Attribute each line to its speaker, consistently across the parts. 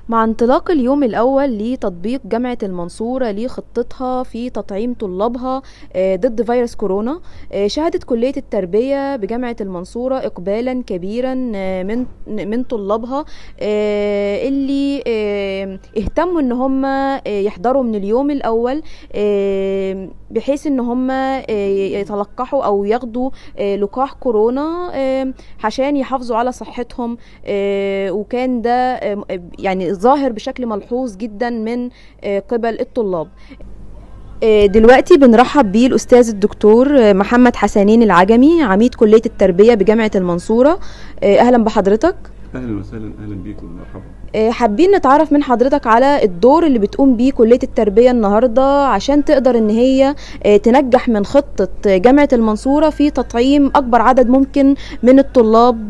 Speaker 1: مع انطلاق اليوم الأول لتطبيق جامعة المنصورة لخطتها في تطعيم طلابها آه، ضد فيروس كورونا آه، شهدت كلية التربية بجامعة المنصورة إقبالا كبيرا آه، من من طلابها آه، اللي آه، اهتموا ان هم آه، يحضروا من اليوم الأول آه، بحيث ان هم آه، يتلقحوا او ياخدوا آه، لقاح كورونا آه، عشان يحافظوا على صحتهم آه، وكان ده آه، يعني ظاهر بشكل ملحوظ جدا من آه، قبل الطلاب آه، دلوقتي بنرحب بيه الأستاذ الدكتور آه، محمد حسنين العجمي عميد كلية التربية بجامعة المنصورة آه، أهلا بحضرتك
Speaker 2: اهلا وسهلا اهلا بيكم مرحبا
Speaker 1: آه، حابين نتعرف من حضرتك على الدور اللي بتقوم بيه كلية التربية النهاردة عشان تقدر ان هي آه، تنجح من خطة جامعة المنصورة في تطعيم اكبر عدد ممكن من الطلاب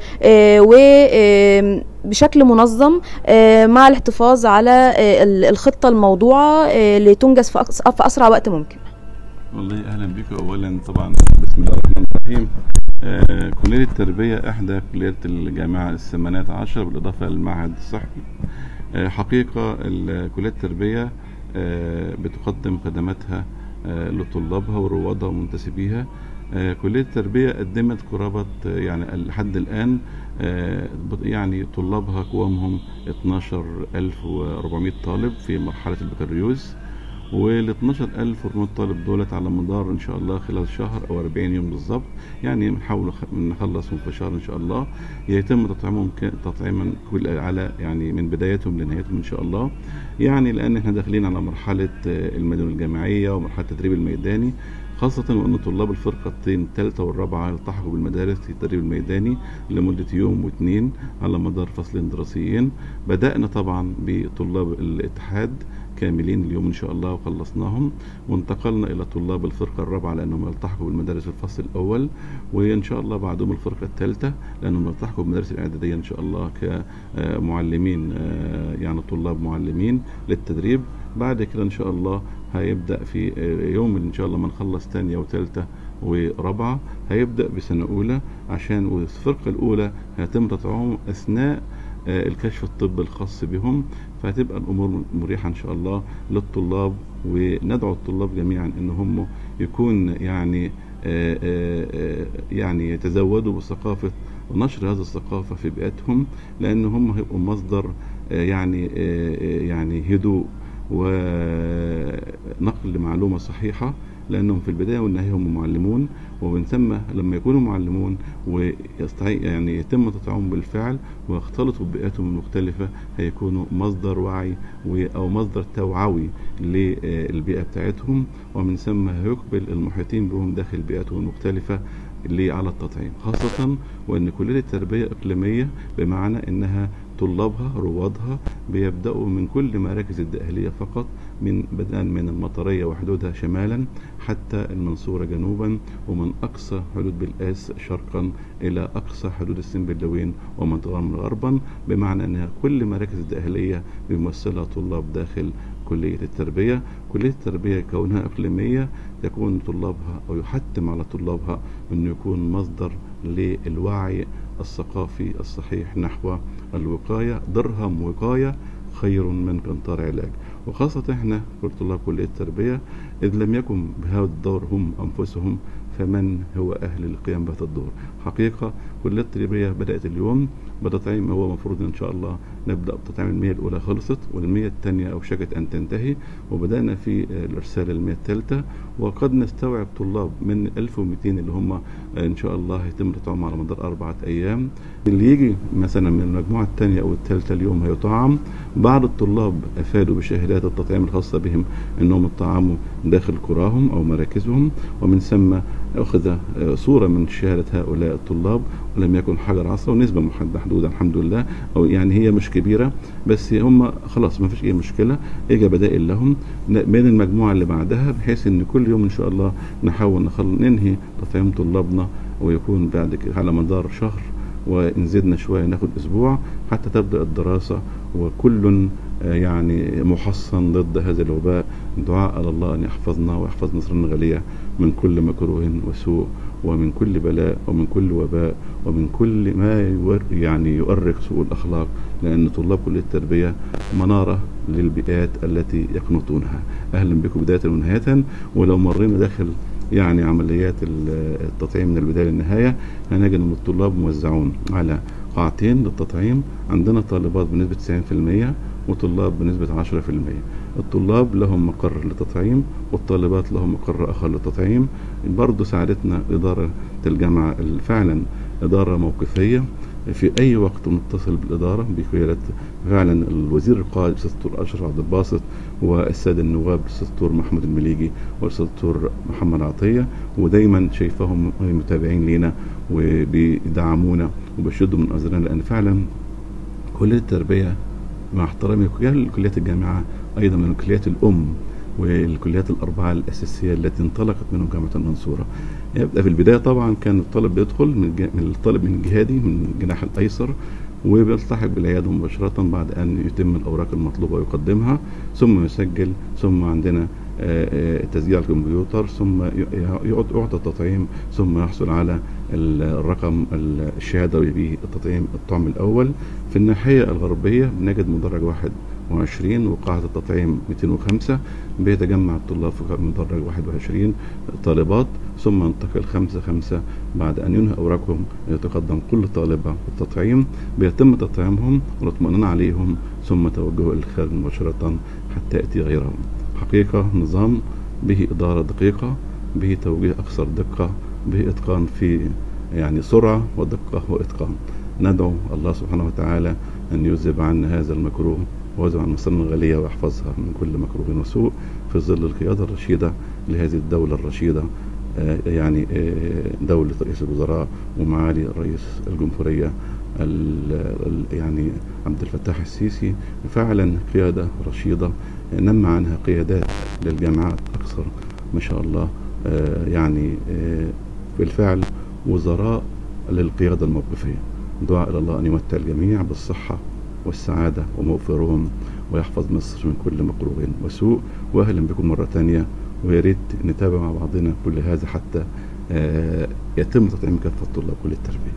Speaker 1: وبشكل منظم آه، مع الاحتفاظ على آه، ال- الخطة الموضوعة آه، لتنجز في أقص- في اسرع وقت ممكن
Speaker 2: والله اهلا بيكم اولا طبعا بسم الله الرحمن الرحيم آه كلية التربية احدى كليات الجامعة الثمانية عشر بالاضافة للمعهد الصحي آه حقيقة ال- كلية التربية آه بتقدم خدماتها آه لطلابها وروادها ومنتسبيها آه كلية التربية قدمت قرابة آه، يعني لحد الآن آه، بط- يعني طلابها قوامهم 12400 طالب في مرحلة البكالوريوس وال 12400 طالب دولت على مدار ان شاء الله خلال شهر او 40 يوم بالظبط يعني بنحاول خ- نخلص في شهر ان شاء الله يتم تطعيمهم ك- تطعيما كل على يعني من بدايتهم لنهايتهم ان شاء الله يعني لان احنا داخلين على مرحله آه، المدن الجامعيه ومرحله التدريب الميداني خاصة وأن طلاب الفرقتين الثالثة والرابعة التحقوا بالمدارس في التدريب الميداني لمدة يوم واثنين على مدار فصلين دراسيين بدأنا طبعا بطلاب الاتحاد كاملين اليوم ان شاء الله وخلصناهم وانتقلنا الى طلاب الفرقه الرابعه لانهم التحقوا بالمدارس الفصل الاول وان شاء الله بعدهم الفرقه الثالثه لانهم التحقوا بالمدارس الاعداديه ان شاء الله كمعلمين يعني طلاب معلمين للتدريب بعد كده ان شاء الله هيبدا في آه، يوم ان شاء الله ما نخلص ثانيه وثالثه ورابعه هيبدا بسنه اولى عشان والفرقه الاولى هيتم تطعيمهم اثناء آه، الكشف الطبي الخاص بهم فهتبقى الامور مريحه ان شاء الله للطلاب وندعو الطلاب جميعا ان هم يكون يعني آه، آه، آه، يعني يتزودوا بثقافه ونشر هذه الثقافه في بيئتهم لان هم هيبقوا مصدر آه، يعني آه، آه، يعني هدوء ونقل معلومه صحيحه لانهم في البدايه والنهايه هم معلمون ومن ثم لما يكونوا معلمون ويستحق يعني يتم تطعيمهم بالفعل ويختلطوا ببيئاتهم المختلفه هيكونوا مصدر وعي و- او مصدر توعوي للبيئه بتاعتهم ومن ثم هيقبل المحيطين بهم داخل بيئاتهم المختلفه اللي على التطعيم خاصة وأن كلية التربية إقليمية بمعنى أنها طلابها روادها بيبدأوا من كل مراكز الدقهلية فقط من بدءا من المطرية وحدودها شمالا حتى المنصورة جنوبا ومن أقصى حدود بالقاس شرقا إلى أقصى حدود السنبلاوين ومنطقة من غربا بمعنى أنها كل مراكز الدقهلية بيمثلها طلاب داخل كلية التربية كلية التربية كونها إقليمية يكون طلابها أو يحتم على طلابها أنه يكون مصدر للوعي الثقافي الصحيح نحو الوقاية درهم وقاية خير من قنطار علاج وخاصة احنا كل طلاب كلية التربية إذ لم يكن بهذا الدور هم أنفسهم فمن هو أهل القيام بهذا الدور حقيقة كلية التربية بدأت اليوم بتطعيم هو المفروض إن شاء الله نبدأ بتطعيم المية الأولى خلصت والمية الثانية أوشكت أن تنتهي وبدأنا في آه، الإرسال المية الثالثة وقد نستوعب طلاب من 1200 اللي هم آه، إن شاء الله هيتم تطعيمهم على مدار أربعة أيام اللي يجي مثلا من المجموعة الثانية أو الثالثة اليوم هيطعم بعض الطلاب أفادوا بشهادات التطعيم الخاصة بهم أنهم اتطعموا داخل قراهم أو مراكزهم ومن ثم أخذ آه، صورة من شهادة هؤلاء الطلاب ولم يكن حجر عصا ونسبة محد- محدودة الحمد لله أو يعني هي مش كبيرة بس هم خلاص ما فيش أي مشكلة إجا بدائل لهم ن- بين المجموعة اللي بعدها بحيث إن كل يوم إن شاء الله نحاول نخل... ننهي تطعيم طلابنا ويكون بعد كده على مدار شهر وإن زدنا شوية ناخد أسبوع حتى تبدأ الدراسة وكل يعني محصن ضد هذا الوباء دعاء على الله أن يحفظنا ويحفظ مصرنا الغالية من كل مكروه وسوء ومن كل بلاء ومن كل وباء ومن كل ما يور يعني يؤرق سوء الأخلاق لأن طلاب كلية التربية منارة للبيئات التي يقنطونها أهلا بكم بداية ونهاية ولو مرينا داخل يعني عمليات التطعيم من البداية للنهاية هنجد أن الطلاب موزعون على قاعتين للتطعيم عندنا طالبات بنسبة 90% وطلاب بنسبة 10% الطلاب لهم مقر للتطعيم والطالبات لهم مقر آخر للتطعيم برضو ساعدتنا إدارة الجامعة فعلا إدارة موقفية في أي وقت نتصل بالإدارة بقيادة فعلا الوزير القائد الأستاذ الدكتور أشرف عبد الباسط والسادة النواب الأستاذ الدكتور محمد المليجي والأستاذ الدكتور محمد عطية ودايما شايفاهم متابعين لينا وبيدعمونا وبيشدوا من أزرنا لأن فعلا كلية التربية مع احترامي لكليات الجامعة أيضا من الكليات الأم والكليات الأربعة الأساسية التي انطلقت منهم جامعة المنصورة يبدأ في البداية طبعا كان الطالب بيدخل من, من الطالب من الجهادي من الجناح الأيسر وبيلتحق بالعيادة مباشرة بعد أن يتم الأوراق المطلوبة ويقدمها ثم يسجل ثم عندنا تسجيل على الكمبيوتر ثم يعطى التطعيم ثم يحصل على الرقم الشهادة به التطعيم الطعم الأول في الناحية الغربية بنجد مدرج واحد وعشرين وقاعة التطعيم 205 بيتجمع الطلاب في مدرج 21 طالبات ثم ينتقل خمسة خمسة بعد أن ينهي أوراقهم يتقدم كل طالبة بالتطعيم بيتم تطعيمهم والاطمئنان عليهم ثم توجهه إلى الخارج مباشرة حتى يأتي غيرهم حقيقة نظام به إدارة دقيقة به توجيه أكثر دقة به إتقان في يعني سرعة ودقة وإتقان ندعو الله سبحانه وتعالى أن يذهب عنا هذا المكروه ويذهب عن مصرنا الغالية ويحفظها من كل مكروه وسوء في ظل القيادة الرشيدة لهذه الدولة الرشيدة يعني دولة رئيس الوزراء ومعالي رئيس الجمهورية يعني عبد الفتاح السيسي فعلا قيادة رشيدة نمى عنها قيادات للجامعات أكثر ما شاء الله يعني بالفعل وزراء للقيادة الموقفية دعاء إلى الله أن يمتع الجميع بالصحة والسعادة ومغفرهم ويحفظ مصر من كل مكروه وسوء وأهلا بكم مرة تانية ويا ريت نتابع مع بعضنا كل هذا حتى يتم تطعيم كافة طلاب كل التربية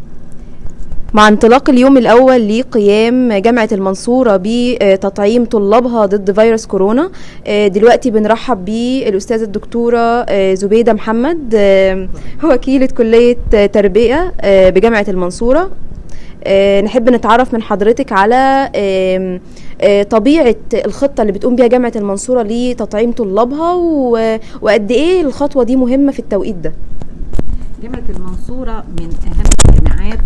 Speaker 1: مع انطلاق اليوم الأول لقيام جامعة المنصورة بتطعيم طلابها ضد فيروس كورونا دلوقتي بنرحب بالأستاذة الدكتورة زبيدة محمد وكيلة كلية تربية بجامعة المنصورة نحب نتعرف من حضرتك على طبيعة الخطة اللي بتقوم بيها جامعة المنصورة لتطعيم طلابها وقد ايه الخطوة دي مهمة في التوقيت ده
Speaker 3: جامعة المنصورة من أهم الجامعات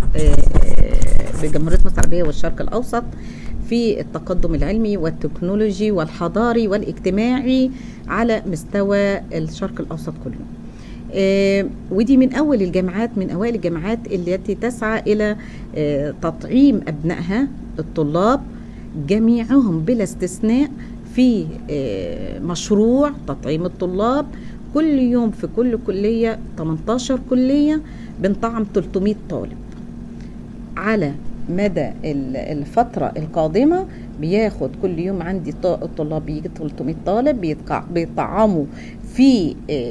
Speaker 3: في جمهورية مصر العربية والشرق الأوسط في التقدم العلمي والتكنولوجي والحضاري والاجتماعي على مستوى الشرق الأوسط كله آه ودي من اول الجامعات من اوائل الجامعات التي تسعى الى آه تطعيم ابنائها الطلاب جميعهم بلا استثناء في آه مشروع تطعيم الطلاب كل يوم في كل كليه 18 كليه بنطعم 300 طالب على مدى الفترة القادمة بياخد كل يوم عندي الطلاب بيجي 300 طالب بيطعموا في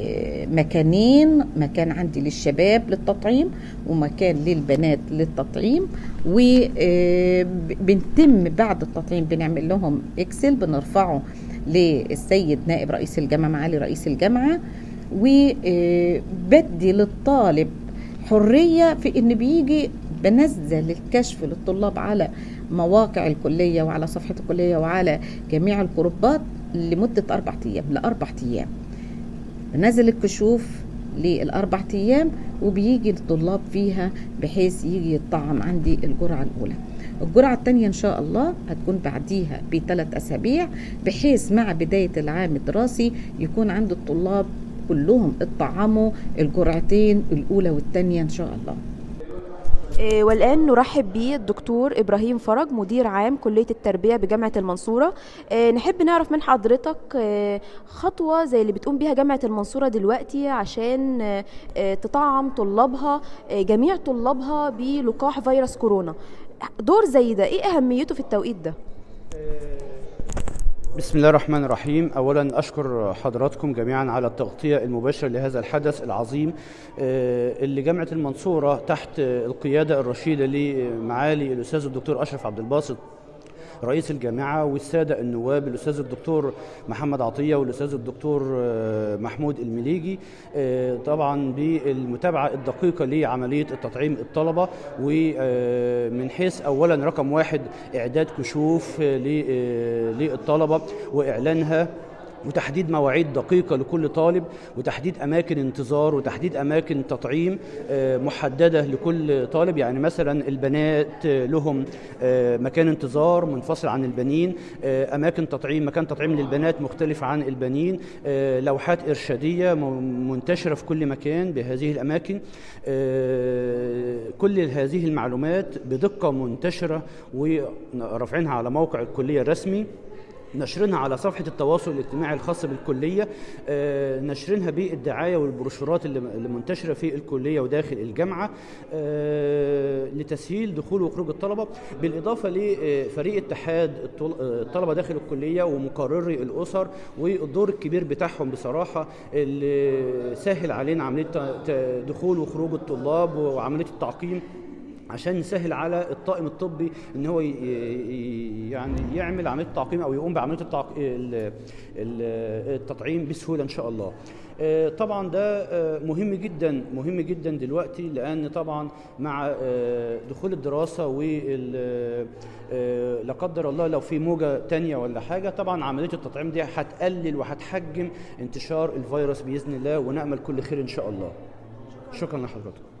Speaker 3: مكانين مكان عندي للشباب للتطعيم ومكان للبنات للتطعيم وبنتم بعد التطعيم بنعمل لهم اكسل بنرفعه للسيد نائب رئيس الجامعة معالي رئيس الجامعة وبدي للطالب حرية في ان بيجي بنزل الكشف للطلاب على مواقع الكلية وعلى صفحة الكلية وعلى جميع الجروبات لمدة أربع أيام لأربع أيام بنزل الكشوف للأربع أيام وبيجي الطلاب فيها بحيث يجي يطعم عندي الجرعة الأولى الجرعة الثانية إن شاء الله هتكون بعديها بثلاث أسابيع بحيث مع بداية العام الدراسي يكون عند الطلاب كلهم اتطعموا الجرعتين الأولى والثانية إن شاء الله
Speaker 1: آه، والآن نرحب بالدكتور إبراهيم فرج مدير عام كلية التربية بجامعة المنصورة آه، نحب نعرف من حضرتك آه، خطوة زي اللي بتقوم بيها جامعة المنصورة دلوقتي عشان آه، آه، تطعم طلابها آه، جميع طلابها بلقاح فيروس كورونا دور زي ده ايه أهميته في التوقيت ده؟
Speaker 4: بسم الله الرحمن الرحيم اولا اشكر حضراتكم جميعا على التغطيه المباشره لهذا الحدث العظيم آه، اللي جامعه المنصوره تحت القياده الرشيده لمعالي الاستاذ الدكتور اشرف عبد الباسط رئيس الجامعة والسادة النواب الأستاذ الدكتور محمد عطية والأستاذ الدكتور آه، محمود المليجي آه، طبعا بالمتابعة الدقيقة لعملية التطعيم الطلبة ومن حيث أولا رقم واحد إعداد كشوف آه، ل- آه، للطلبة وإعلانها وتحديد مواعيد دقيقة لكل طالب وتحديد أماكن انتظار وتحديد أماكن تطعيم آه، محددة لكل طالب يعني مثلا البنات آه، لهم آه، مكان انتظار منفصل عن البنين آه، أماكن تطعيم مكان تطعيم للبنات مختلف عن البنين آه، لوحات إرشادية م- منتشرة في كل مكان بهذه الأماكن آه، كل هذه المعلومات بدقة منتشرة ورافعينها على موقع الكلية الرسمي نشرنا على صفحة التواصل الاجتماعي الخاصة بالكلية آه، نشرنها بالدعاية والبروشورات اللي اللي منتشرة في الكلية وداخل الجامعة آه، لتسهيل دخول وخروج الطلبة بالإضافة لفريق اتحاد الطل- آه، الطلبة داخل الكلية ومقرري الأسر والدور الكبير بتاعهم بصراحة اللي سهل علينا عملية ت- ت- دخول وخروج الطلاب وعملية التعقيم عشان نسهل على الطاقم الطبي ان هو ي- ي- يعني يعمل عمليه تعقيم او يقوم بعمليه التعق... ال- ال- التطعيم بسهوله ان شاء الله. آه، طبعا ده آه، مهم جدا مهم جدا دلوقتي لان طبعا مع آه، دخول الدراسه وال آه، لا قدر الله لو في موجه تانية ولا حاجه طبعا عمليه التطعيم دي هتقلل وهتحجم انتشار الفيروس باذن الله ونامل كل خير ان شاء الله. شكرا لحضرتك.